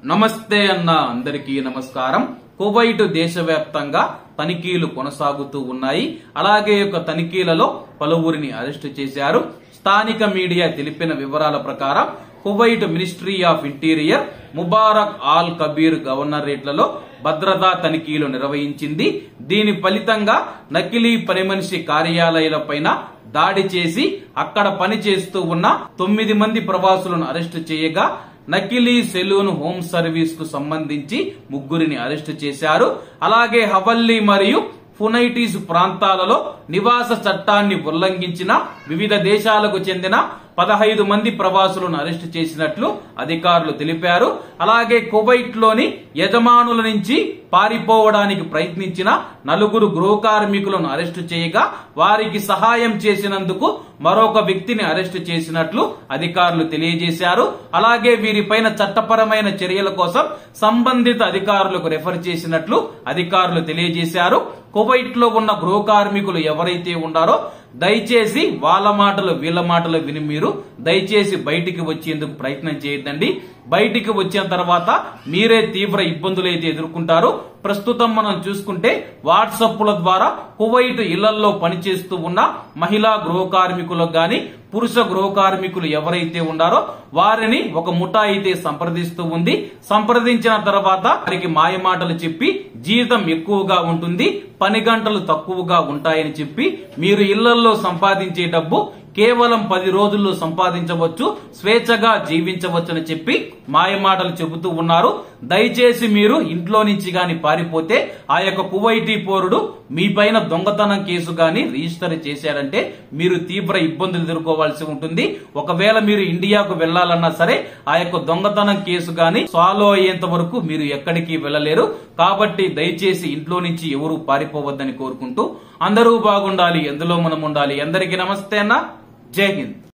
నమస్తే అన్న అందరికీ నమస్కారం కువైట్ దేశవ్యాప్తంగా తనిఖీలు కొనసాగుతూ ఉన్నాయి అలాగే యొక్క తనిఖీలలో పలువురిని అరెస్టు చేశారు స్థానిక మీడియా తెలిపిన వివరాల ప్రకారం Kuwait ministry of interior Mubarak al Kabeer గవర్నరేట్లలో భద్రతా తనిఖీలు నిర్వహించింది దీని ఫలితంగా నకిలీ పని మనిషి కార్యాలయాలపైన దాడి చేసి అక్కడ పనిచేస్తూ ఉన్న తొమ్మిది మంది ప్రవాసులను అరెస్టు చేయగా నకిలీ సెలూన్ హోమ్ సర్వీస్ కు సంబంధించి ముగ్గురిని అరెస్టు చేశారు అలాగే హవల్లీ మరియు ఫునైటీస్ ప్రాంతాలలో నివాస చట్టాన్ని ఉల్లంఘించిన వివిధ దేశాలకు చెందిన పదహైదు మంది ప్రవాసులను అరెస్టు చేసినట్లు అధికారులు తెలిపారు అలాగే కువైట్ లోని యజమానుల నుంచి పారిపోవడానికి ప్రయత్నించిన నలుగురు గృహ కార్మికులను అరెస్టు చేయగా వారికి సహాయం చేసినందుకు మరొక వ్యక్తిని అరెస్టు చేసినట్లు అధికారులు తెలియజేశారు అలాగే వీరిపైన చట్టపరమైన చర్యల కోసం సంబంధిత అధికారులకు రెఫర్ చేసినట్లు అధికారులు తెలియజేశారు కువైట్ లో ఉన్న గృహ కార్మికులు ఎవరైతే ఉన్నారో దయచేసి వాళ్ళ మాటలు వీళ్ళ మాటలు విని మీరు దయచేసి బయటికి వచ్చేందుకు ప్రయత్నం చేయొద్దండి బయటికి వచ్చిన తర్వాత మీరే తీవ్ర ఇబ్బందులు అయితే ఎదుర్కొంటారు ప్రస్తుతం మనం చూసుకుంటే వాట్సాప్ల ద్వారా కువైట్ ఇళ్లలో పనిచేస్తూ ఉన్న మహిళా గృహ కార్మికులకు గాని పురుష గృహ కార్మికులు ఎవరైతే ఉన్నారో వారిని ఒక ముఠా అయితే సంప్రదిస్తూ ఉంది సంప్రదించిన తర్వాత వారికి మాయమాటలు చెప్పి జీతం ఎక్కువగా ఉంటుంది పని గంటలు తక్కువగా ఉంటాయని చెప్పి మీరు ఇళ్లలో సంపాదించే డబ్బు కేవలం పది రోజుల్లో సంపాదించవచ్చు స్వేచ్ఛగా జీవించవచ్చని చెప్పి మాయమాటలు చెబుతూ ఉన్నారు దయచేసి మీరు ఇంట్లో నుంచి గాని పారిపోతే ఆ యొక్క కువైటీ పౌరుడు మీ పైన దొంగతనం కేసు గాని రిజిస్టర్ చేశారంటే మీరు తీవ్ర ఇబ్బందులు ఎదుర్కోవాల్సి ఉంటుంది ఒకవేళ మీరు ఇండియాకు వెళ్లాలన్నా సరే ఆ యొక్క దొంగతనం కేసు గాని సాల్వ్ అయ్యేంత వరకు మీరు ఎక్కడికి వెళ్ళలేరు కాబట్టి దయచేసి ఇంట్లో నుంచి ఎవరు పారిపోవద్దని కోరుకుంటూ అందరూ బాగుండాలి ఎందులో మనం ఉండాలి అందరికీ నమస్తే అన్న జై హింద్